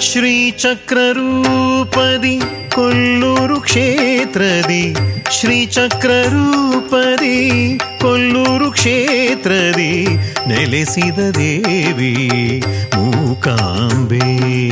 ಶ್ರೀಚಕ್ರರೂಪದಿ ಕೊಲ್ಲೂರು ಕ್ಷೇತ್ರದಿ ಶ್ರೀಚಕ್ರರೂಪದಿ ಕೊಲ್ಲೂರು ಕ್ಷೇತ್ರದಿ ನೆಲೆಸಿದ ದೇವಿ ಮೂಕಾಂಬೆ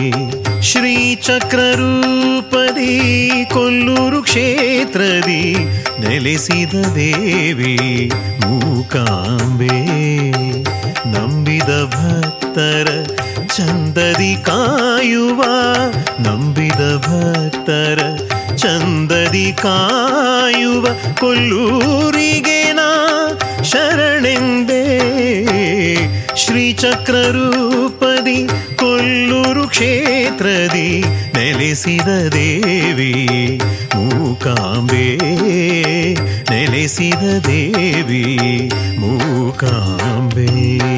ಶ್ರೀಚಕ್ರರೂಪದಿ ಕೊಲ್ಲೂರು ಕ್ಷೇತ್ರದಿ ನೆಲೆಸಿದ ದೇವಿ ಮೂಕಾಂಬೆ ನಂಬಿದ ಭಕ್ತರ ಚಂದದಿ ಕಾಯುವ ನಂಬಿದ ಭಕ್ತರ ಚಂದದಿ ಕಾಯುವ ಕೊಲ್ಲೂರಿಗೆ ನಾ ಶರಣೆಂದೇ ಶ್ರೀಚಕ್ರರೂಪದಿ ಕೊಲ್ಲೂರು ಕ್ಷೇತ್ರದಿ ನೆಲೆಸಿದ ದೇವಿ ಮೂಕಾಂಬೆ ನೆಲೆಸಿದ ದೇವಿ ಮೂಕಾಂಬೆ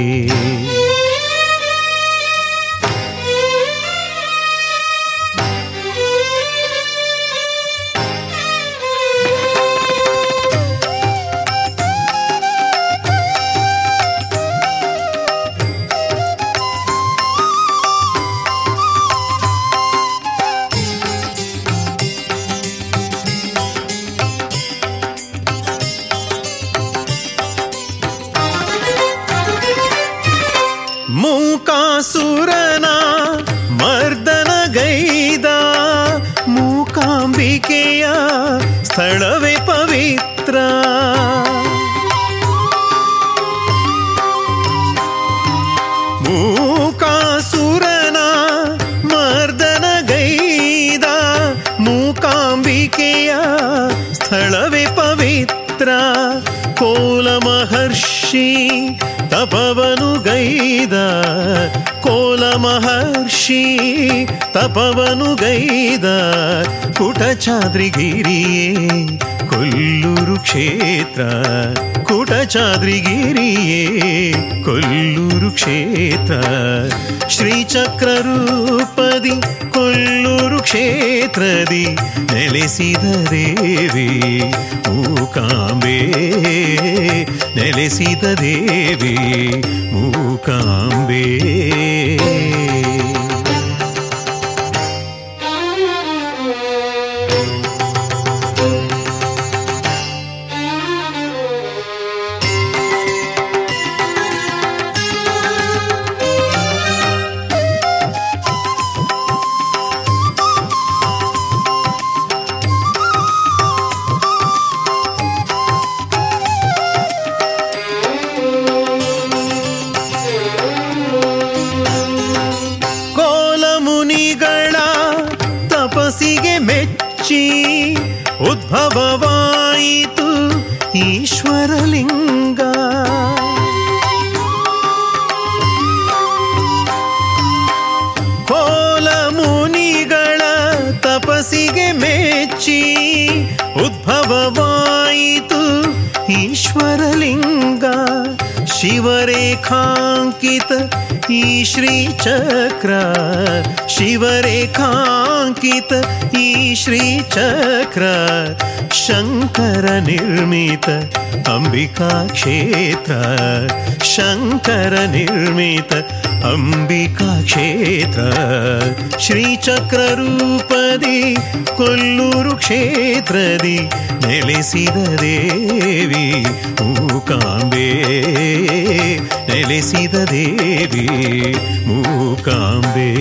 ಮೂಕಾಸುರನ ಮರ್ದನಗೈದ ಮೂಕಾಂಬಿಕೆಯ ಸ್ಥಳವೇ ಪವಿತ್ರ ಮೂಕಾಸುರನ ಮರ್ದನಗೈದ ಮೂಕಾಂಬಿಕೆಯ ಸ್ಥಳವೇ ಪವಿತ್ರ ಕೋಲ ಮಹರ್ಷಿ ತಪವನು ಗೈದ ಕೋಲ ಮಹರ್ಷಿ ತಪವನು ಗೈದ ಕುಟಚಾದ್ರಿಗಿರಿಯೇ ಕೊಲ್ಲೂರು ಕ್ಷೇತ್ರ ಕುಟಚಾದ್ರಿಗಿರಿಯೇ ಕೊಲ್ಲೂರು ಕ್ಷೇತ್ರ ಶ್ರೀಚಕ್ರರೂಪದಿ ಕೊಲ್ಲೂರು ಕ್ಷೇತ್ರದಿ ನೆಲೆಸಿದ ದೇವಿ ಮೂಕಾಂಬೆ ನೆಲೆಸಿದ ದೇವಿ ಮೂಕಾಂಬೆ ಕೋಲಮುನಿಗಳ ತಪಸ್ಸಿಗೆ ಮೆಚ್ಚಿ ಉದ್ಭವವಾಯಿತು ಈಶ್ವರಲಿಂಗ ಕೋಲಮುನಿಗಳ ತಪಸ್ಸಿಗೆ ಮೆಚ್ಚಿ ಉದ್ಭವವಾಯಿತು ಈಶ್ವರಲಿಂಗ ಶಿವರೇಖಾಂಕಿತ ಈ ಶ್ರೀಚಕ್ರ ಶಿವರೇಖಾಂಕಿತ ಈ ಶ್ರೀಚಕ್ರ ಶಂಕರ ನಿರ್ಮಿತ ಅಂಬಿಕಾ ಕ್ಷೇತ್ರ ಶಂಕರ ನಿರ್ಮಿತ ಅಂಬಿಕಾ ಕ್ಷೇತ್ರ ಶ್ರೀಚಕ್ರರೂಪದಿ ಕೊಲ್ಲೂರು ಕ್ಷೇತ್ರದಿ ನೆಲೆಸಿದ ದೇವಿ ಮೂಕಾಂಬೆ ನೆಲೆಸಿದ ದೇವಿ ಮೂಕಾಂಬೆ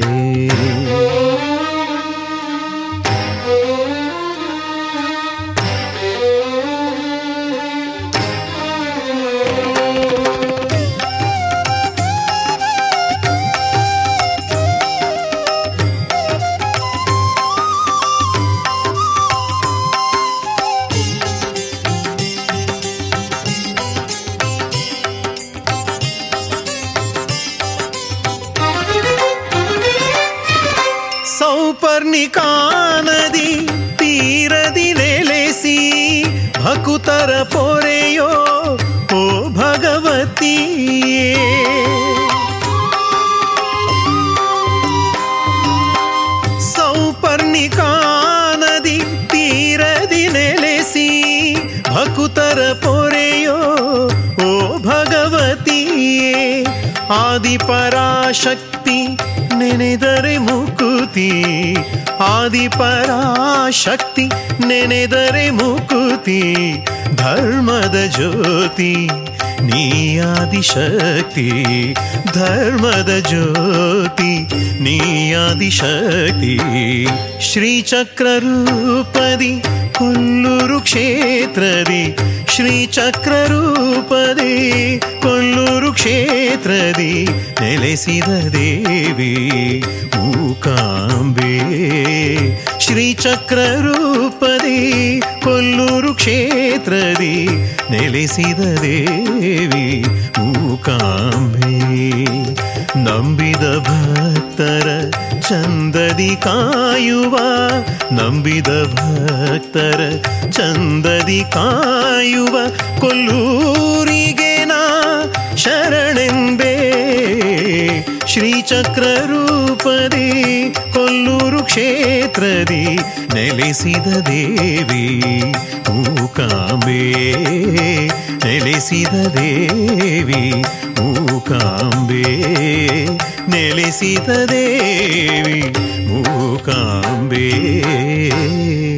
ಸೌಪರ್ಣಿಕಾ ನದಿ ತೀರದಿ ನೆಲೆಸಿ ಭಕುತರ ಪೊರೆಯೋ ಓ ಭಗವತಿಯೇ ಸೌಪರ್ಣಿಕಾ ನದಿ ತೀರದಿ ನೆಲೆಸಿ ಭಕುತರ ಪೊರೆಯೋ ಓ ಭಗವತಿಯೇ ಆದಿಪರಾಶಕ್ತಿ ನೆನೆದರೆ ಮುಕುತಿ ಆದಿಪರಾಶಕ್ತಿ ನೆನೆದರೆ ಮುಕುತಿ ಧರ್ಮದ ಜ್ಯೋತಿ ನೀ ಆದಿಶಕ್ತಿ ಧರ್ಮದ ಜ್ಯೋತಿ ನೀ ಆದಿಶಕ್ತಿ ಶ್ರೀಚಕ್ರ ರೂಪದಿ ಕೊಲ್ಲೂರು ಕ್ಷೇತ್ರದಿ ಶ್ರೀಚಕ್ರ ರೂಪದಿ ಕೊಲ್ಲೂರು ಕ್ಷೇತ್ರದಿ ನೆಲೆಸಿದ ದೇವಿ ಮೂಕಾಂಬೆ ಶ್ರೀಚಕ್ರ ರೂಪದಿ ಕೊಲ್ಲೂರು ಕ್ಷೇತ್ರದಿ ನೆಲೆಸಿದ ದೇವಿ ಮೂಕಾಂಬೆ ನಂಬಿದ ಭಕ್ತರ ಚಂದದಿ ಕಾಯುವ ನಂಬಿದ ಭಕ್ತರ ಚಂದದಿ ಕಾಯುವ ಕೊಲ್ಲೂರಿಗೆ ನಾ ಶರಣೆಂಬೆ ಶ್ರೀಚಕ್ರ ರೂಪದಿ ಕೊಲ್ಲೂರು ಕ್ಷೇತ್ರದಿ ನೆಲೆಸಿದ ದೇವಿ ಮೂಕಾಂಬೆ ನೆಲೆಸಿದ ದೇವಿ ಮೂಕಾಂಬೆ ನೆಲೆಸಿದ ದೇವಿ ಮೂಕಾಂಬೆ